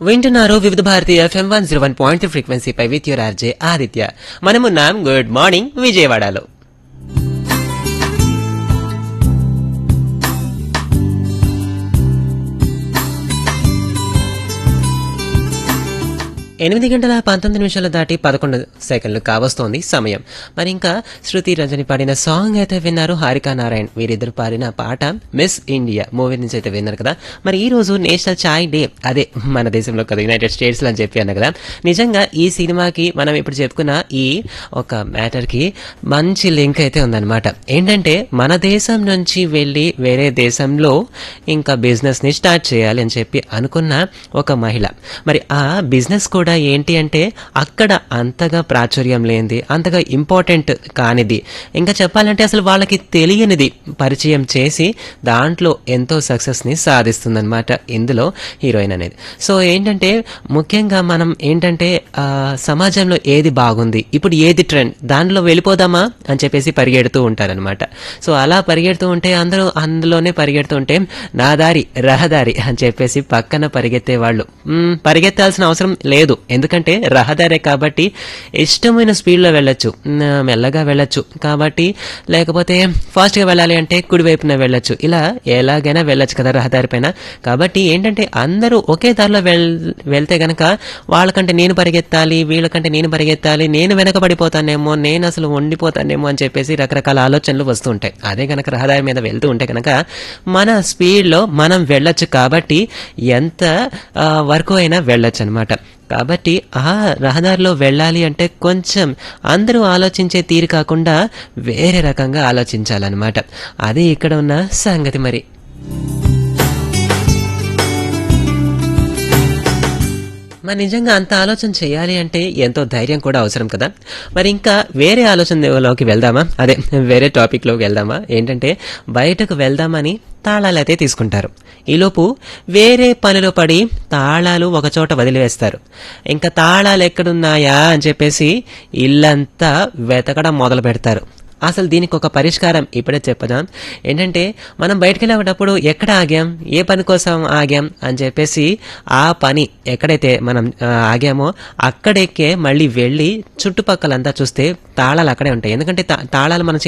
వింటున్నారు Vividh Bharati FM one zero one point ఫ్రీక్వెన్సీపై with your RJ Aditya మనమున్నాం గుడ్ మార్నింగ్ విజయవాడలో ఎనిమిది గంటల పంతొమ్మిది నిమిషాలు దాటి పదకొండు సెకండ్లు కావస్తోంది సమయం మరి ఇంకా శృతి రంజని పాడిన సాంగ్ అయితే విన్నారు హారికా నారాయణ్ వీరిద్దరు పాడిన పాట మిస్ ఇండియా మూవీ నుంచి అయితే విన్నారు కదా మరి ఈ రోజు నేషనల్ చాయ్ డే అదే మన దేశంలో కదా యునైటెడ్ స్టేట్స్ అని చెప్పి అన్న కదా నిజంగా ఈ సినిమాకి మనం ఇప్పుడు చెప్పుకున్న ఈ ఒక మ్యాటర్కి మంచి లింక్ అయితే ఉందన్నమాట ఏంటంటే మన దేశం నుంచి వెళ్ళి వేరే దేశంలో ఇంకా బిజినెస్ ని స్టార్ట్ చేయాలి అని చెప్పి అనుకున్న ఒక మహిళ మరి ఆ బిజినెస్ కూడా ఏంటి అంటే అక్కడ అంతగా ప్రాచుర్యం లేనిది అంతగా ఇంపార్టెంట్ కానిది ఇంకా చెప్పాలంటే అసలు వాళ్ళకి తెలియనిది పరిచయం చేసి దాంట్లో ఎంతో సక్సెస్ని సాధిస్తుందన్నమాట ఇందులో హీరోయిన్ అనేది సో ఏంటంటే ముఖ్యంగా మనం ఏంటంటే ఆ, సమాజంలో ఏది బాగుంది ఇప్పుడు ఏది ట్రెండ్ దాంట్లో వెళ్ళిపోదామా అని చెప్పేసి పరిగెడుతూ ఉంటారనమాట సో అలా పరిగెడుతూ ఉంటే అందరూ అందులోనే పరిగెడుతూ ఉంటే నా దారి రహదారి అని చెప్పేసి పక్కన పరిగెత్తే వాళ్ళు మ్మ్, పరిగెత్తాల్సిన అవసరం లేదు ఎందుకంటే రహదారే కాబట్టి ఇష్టమైన స్పీడ్లో వెళ్ళొచ్చు మ్, మెల్లగా వెళ్ళొచ్చు కాబట్టి లేకపోతే ఫాస్ట్గా వెళ్ళాలి అంటే కుడివైపున వెళ్ళొచ్చు ఇలా ఎలాగైనా వెళ్ళొచ్చు కదా రహదారి పైన కాబట్టి ఏంటంటే అందరూ ఒకే దారిలో వెల్ వెళ్తే గనక వాళ్ళకంటే నేను పరిగెత్తాలి వీళ్ళకంటే నేను పరిగెత్తాలి నేను వెనకబడిపోతానేమో నేను అసలు ఉండిపోతానేమో అని చెప్పేసి రకరకాల ఆలోచనలు వస్తూ ఉంటాయి అదే గనక రహదారి మీద వెళ్తూ ఉంటే కనుక మన స్పీడ్లో మనం వెళ్ళొచ్చు కాబట్టి ఎంత ఆ, వరకు అయినా వెళ్ళొచ్చు అనమాట కాబట్టి ఆ రహదారిలో వెళ్ళాలి అంటే కొంచెం అందరూ ఆలోచించే తీరు కాకుండా వేరే రకంగా ఆలోచించాలన్నమాట అదే ఇక్కడ ఉన్న సంగతి మరి మరి నిజంగా అంత ఆలోచన చేయాలి అంటే ఎంతో ధైర్యం కూడా అవసరం కదా మరి ఇంకా వేరే ఆలోచనలోకి వెళ్దామా అదే వేరే టాపిక్లోకి వెళ్దామా ఏంటంటే బయటకు వెళ్దామని తాళాలు అయితే తీసుకుంటారు ఈలోపు వేరే పనిలో పడి తాళాలు ఒక చోట వదిలివేస్తారు ఇంకా తాళాలు ఎక్కడున్నాయా అని చెప్పేసి ఇల్లంతా వెతకడం మొదలు పెడతారు అసలు దీనికి ఒక పరిష్కారం ఇప్పుడే చెప్పదాం ఏంటంటే మనం బయటకు వెళ్ళేటప్పుడు ఎక్కడ ఆగాం ఏ పని కోసం ఆగాం అని చెప్పేసి ఆ పని ఎక్కడైతే మనం ఆ, ఆగామో అక్కడికే మళ్ళీ వెళ్ళి చుట్టుపక్కలంతా చూస్తే తాళాలు అక్కడే ఉంటాయి ఎందుకంటే తా- తాళాలు మనం